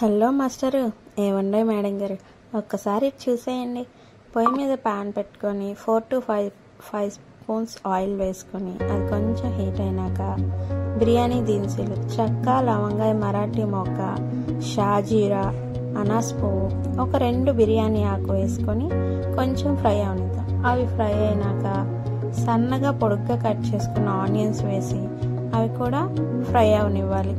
hello master ఏమండే madam గారు ఒక్కసారి ఇటు చూసేయండి పొయ్యి మీద ప్యాన్ పెట్టుకొని four to five five spoons oil వేసుకొని అది కొంచెం హీట్ అయినాక బిర్యానీ దినుసులు చెక్క లవంగాయ మరాఠీ మొక్క షాజీరా అనాస్ పువ్వు ఒక రెండు బిర్యానీ ఆకు వేసుకొని కొంచెం ఫ్రై అవనిద్దాం అవి ఫ్రై అయినాక సన్నగా పొడుగ్గా కట్ చేసుకున్న ఆనియన్స్ వేసి అవి కూడా ఫ్రై అవనివ్వాలి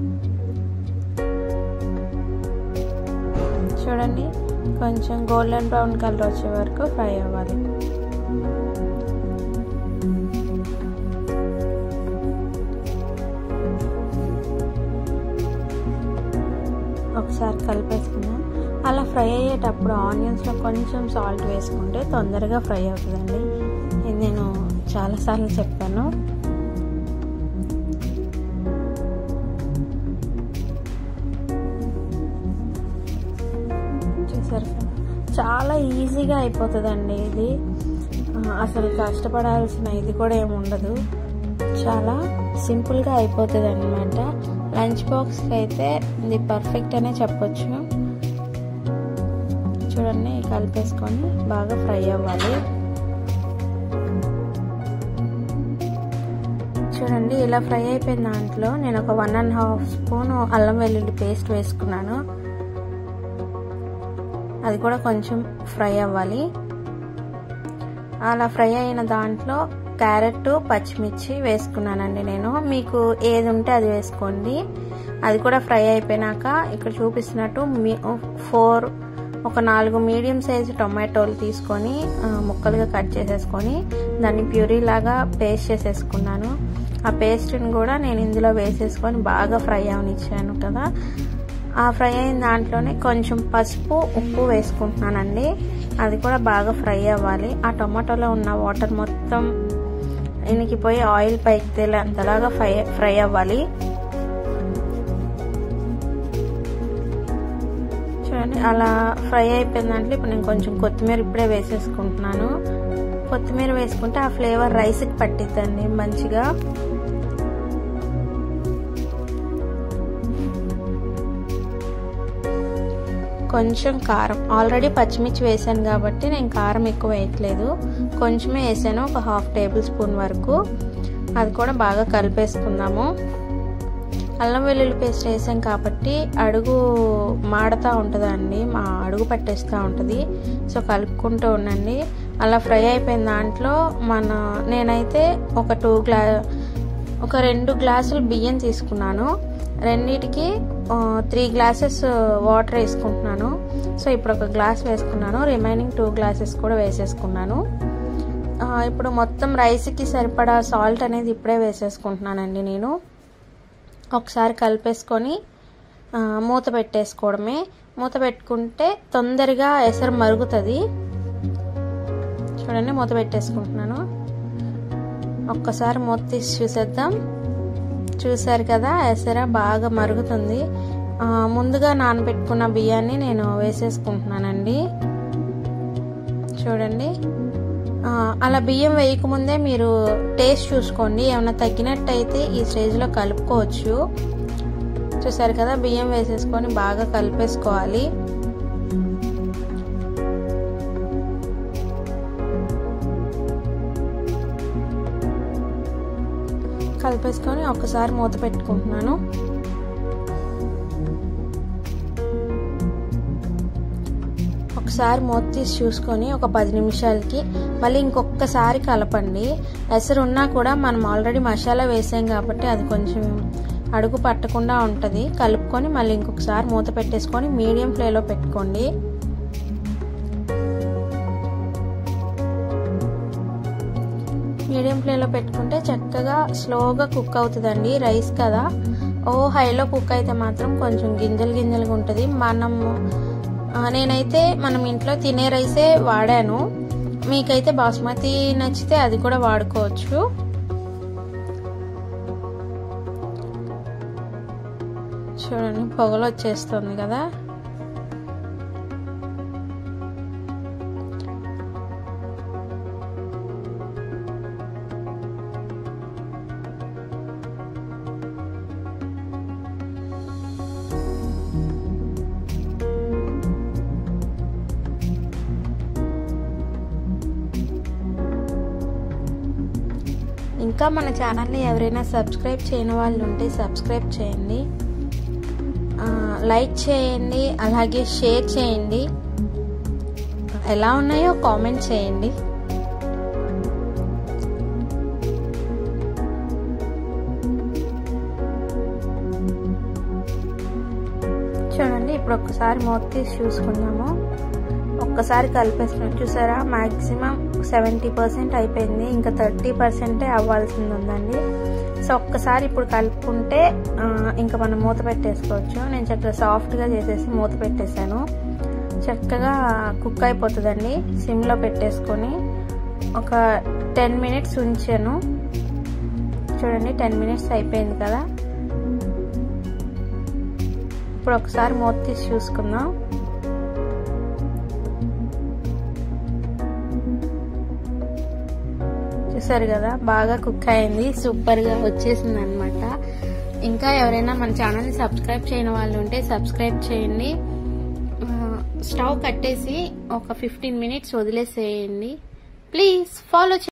చూడండి కొంచెం గోల్డెన్ బ్రౌన్ కలర్ వచ్చే వరకు ఫ్రై అవ్వాలి ఒకసారి కలిపేసుకున్నాం అలా ఫ్రై అయ్యేటప్పుడు ఆనియన్స్లో కొంచెం సాల్ట్ వేసుకుంటే తొందరగా ఫ్రై అవుతుందండి ఇది నేను చాలాసార్లు చెప్పాను చూసారు చాలా ఈజీగా అయిపోతుందండి ఇది అసలు కష్టపడాల్సిన ఇది కూడా ఏమి ఉండదు చాలా సింపుల్గా అయిపోతుంది అనమాట లంచ్ బాక్స్కి అయితే ఇది పర్ఫెక్ట్ అనే చెప్పొచ్చు చూడండి కలిపేసుకొని బాగా ఫ్రై అవ్వాలి చూడండి ఇలా ఫ్రై అయిపోయిన దాంట్లో నేను ఒక వన్ అండ్ హాఫ్ స్పూన్ అల్లం వెల్లుల్లి పేస్ట్ వేసుకున్నాను అది కూడా కొంచెం ఫ్రై అవ్వాలి అలా ఫ్రై అయిన దాంట్లో క్యారెట్ పచ్చిమిర్చి వేసుకున్నానండి నేను మీకు ఏది ఉంటే అది వేసుకోండి అది కూడా ఫ్రై అయిపోయినాక ఇక్కడ చూపిస్తున్నట్టు మీ ఫోర్ ఒక నాలుగు మీడియం సైజు టొమాటోలు తీసుకొని ముక్కలుగా కట్ చేసేసుకొని దాన్ని ప్యూరీ లాగా పేస్ట్ చేసేసుకున్నాను ఆ పేస్ట్ని కూడా నేను ఇందులో వేసేసుకొని బాగా ఫ్రై అవనిచ్చాను కదా ఆ ఫ్రై అయిన దాంట్లోనే కొంచెం పసుపు ఉప్పు వేసుకుంటున్నానండి అది కూడా బాగా ఫ్రై అవ్వాలి ఆ టొమాటోలో ఉన్న వాటర్ మొత్తం ఇనికిపోయి ఆయిల్ పైకి తేలేంతలాగా ఫ్రై ఫ్రై అవ్వాలి చూడండి అలా ఫ్రై అయిపోయిన దాంట్లో ఇప్పుడు నేను కొంచెం కొత్తిమీర ఇప్పుడే వేసేసుకుంటున్నాను కొత్తిమీర వేసుకుంటే ఆ ఫ్లేవర్ రైస్కి పట్టిద్దండి మంచిగా కొంచెం కారం ఆల్రెడీ పచ్చిమిర్చి వేసాను కాబట్టి నేను కారం ఎక్కువ వేయట్లేదు కొంచెమే వేసాను ఒక హాఫ్ టేబుల్ స్పూన్ వరకు అది కూడా బాగా కలిపేసుకుందాము అల్లం వెల్లుల్లి పేస్ట్ వేసాం కాబట్టి అడుగు మాడుతూ ఉంటుందండి మా అడుగు పట్టేస్తూ ఉంటుంది సో కలుపుకుంటూ ఉండండి అలా ఫ్రై అయిపోయిన దాంట్లో మన నేనైతే ఒక టూ గ్లా ఒక రెండు గ్లాసులు బియ్యం తీసుకున్నాను రెండిటికి త్రీ గ్లాసెస్ వాటర్ వేసుకుంటున్నాను సో ఇప్పుడు ఒక గ్లాస్ వేసుకున్నాను రిమైనింగ్ టూ గ్లాసెస్ కూడా వేసేసుకున్నాను ఇప్పుడు మొత్తం రైస్కి సరిపడా సాల్ట్ అనేది ఇప్పుడే వేసేసుకుంటున్నానండి నేను ఒకసారి కలిపేసుకొని మూత పెట్టేసుకోవడమే మూత పెట్టుకుంటే తొందరగా ఎసరు మరుగుతుంది చూడండి మూత పెట్టేసుకుంటున్నాను ఒక్కసారి మూత తీసి చూసేద్దాం చూసారు కదా ఎసర బాగా మరుగుతుంది ముందుగా నానబెట్టుకున్న బియ్యాన్ని నేను వేసేసుకుంటున్నానండి చూడండి అలా బియ్యం వేయకముందే మీరు టేస్ట్ చూసుకోండి ఏమైనా తగ్గినట్టయితే ఈ స్టేజ్లో కలుపుకోవచ్చు చూసారు కదా బియ్యం వేసేసుకొని బాగా కలిపేసుకోవాలి కలిపేసుకొని ఒకసారి మూత పెట్టుకుంటున్నాను ఒకసారి మూత తీసి చూసుకొని ఒక పది నిమిషాలకి మళ్ళీ ఇంకొకసారి కలపండి ఎసరు ఉన్నా కూడా మనం ఆల్రెడీ మసాలా వేసాం కాబట్టి అది కొంచెం అడుగు పట్టకుండా ఉంటుంది కలుపుకొని మళ్ళీ ఇంకొకసారి మూత పెట్టేసుకొని మీడియం ఫ్లేలో పెట్టుకోండి మీడియం ఫ్లేలో పెట్టుకుంటే చక్కగా స్లోగా కుక్ అవుతుందండి రైస్ కదా ఓ హైలో కుక్ అయితే మాత్రం కొంచెం గింజలు గింజలుగా ఉంటుంది మనం నేనైతే మనం ఇంట్లో తినే రైసే వాడాను మీకైతే బాస్మతి నచ్చితే అది కూడా వాడుకోవచ్చు చూడండి పొగలు వచ్చేస్తుంది కదా ఇంకా మన ఛానల్ని ఎవరైనా సబ్స్క్రైబ్ చేయని వాళ్ళు ఉంటే సబ్స్క్రైబ్ చేయండి లైక్ చేయండి అలాగే షేర్ చేయండి ఎలా ఉన్నాయో కామెంట్ చేయండి చూడండి ఇప్పుడు ఒక్కసారి మూత తీసి చూసుకుందాము ఒక్కసారి కలిపేస్తున్నాం చూసారా మ్యాక్సిమం సెవెంటీ పర్సెంట్ అయిపోయింది ఇంకా థర్టీ పర్సెంటే అవ్వాల్సింది ఉందండి సో ఒక్కసారి ఇప్పుడు కలుపుకుంటే ఇంకా మనం మూత పెట్టేసుకోవచ్చు నేను చక్కగా సాఫ్ట్గా చేసేసి మూత పెట్టేశాను చక్కగా కుక్ అయిపోతుందండి సిమ్లో పెట్టేసుకొని ఒక టెన్ మినిట్స్ ఉంచాను చూడండి టెన్ మినిట్స్ అయిపోయింది కదా ఇప్పుడు ఒకసారి మూత తీసి చూసుకుందాం చూసారు కదా బాగా కుక్ అయింది సూపర్గా వచ్చేసింది అనమాట ఇంకా ఎవరైనా మన ఛానల్ని సబ్స్క్రైబ్ చేయని వాళ్ళు ఉంటే సబ్స్క్రైబ్ చేయండి స్టవ్ కట్టేసి ఒక ఫిఫ్టీన్ మినిట్స్ వదిలేసేయండి ప్లీజ్ ఫాలో